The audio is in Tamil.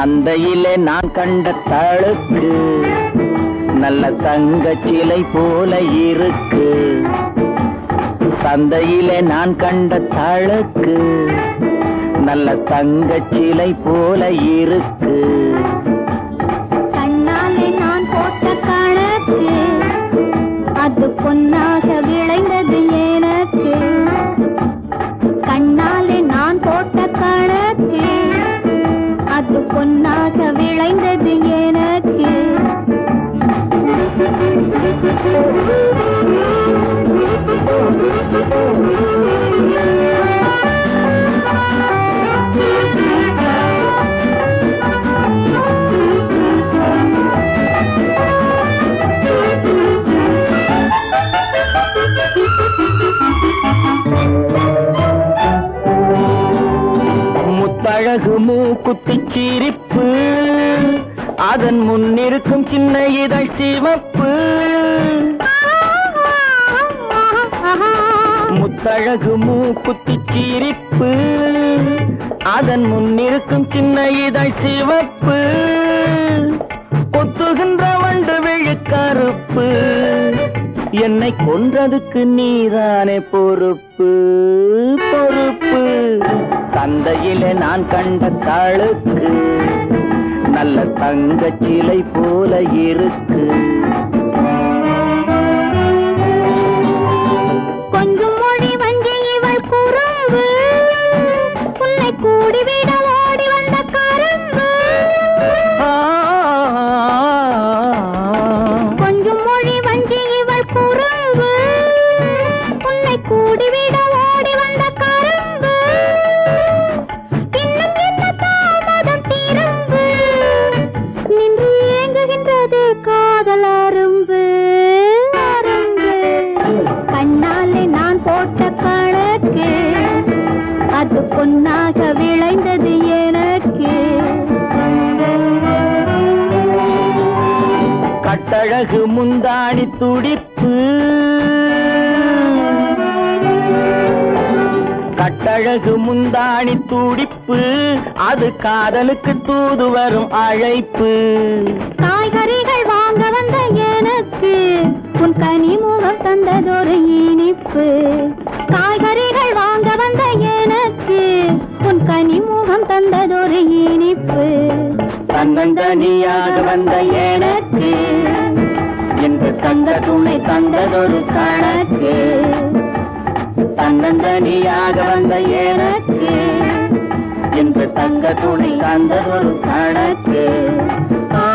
சந்தையிலே நான் கண்ட தழுக்கு நல்ல தங்க சிலை போல இருக்கு சந்தையிலே நான் கண்ட தழுக்கு நல்ல தங்க சிலை போல இருக்கு கண்ணாலே நான் போட்ட கணக்கு அது பொன்னாக விளைந்தது எனக்கு கண்ணாலே நான் போட்ட கணக்கு அது பொன்னாக விளைந்தது எனக்கு முத்தழகு மூக்குத்திச் சிரிப்பு அதன் முன்னிருக்கும் சின்ன இதழ் சிவப்பு முத்தழகு மூக்குத்திச் சிரிப்பு அதன் முன்னிருக்கும் சின்ன இதழ் சிவப்பு கொத்துகின்ற வண்டு விழுக்கருப்பு என்னை கொன்றதுக்கு நீதானே பொறுப்பு பொறுப்பு சந்தையிலே நான் கண்ட தழுக்கு நல்ல தங்கச் சிலை போல இருக்கு கொஞ்சம் மொழி வஞ்சி இவள் குறும்பு உன்னை கூடிவிட ஓடி வந்த கரும்பு ஆ, கொஞ்சம் மொழி வஞ்சி இவள் குறும்பு உன்னை கூடிவிட ஓடி வந்த கரும்பு இன்னும் என்ன தாமதம் திரும்பு நின்று ஏங்குகின்றது காதல் அரும்பு அரும்பு கண்ணாலே நான் போட்ட கணக்கு அது பொன்னாக விளைந்தது எனக்கு கட்டழகு முந்தாணி துடிப்பு கட்டழகு முந்தாணி துடிப்பு அது காதலுக்கு தூது வரும் அழைப்பு காய்கறிகள் வாங்க வந்த எனக்கு உன் கனிமுகம் தந்ததொரு இனிப்பு காய்கறிகள் வாங்க வந்த எனக்கு உன் கனிமுகம் தந்ததொரு இனிப்பு தன்னந்தனியாக வந்த எனக்கு என்று தங்க துணை தந்ததொரு கணக்கு தன்னந்தனியாக வந்த எனக்கு என்று தங்க துணை தந்ததொரு கணக்கு ஆ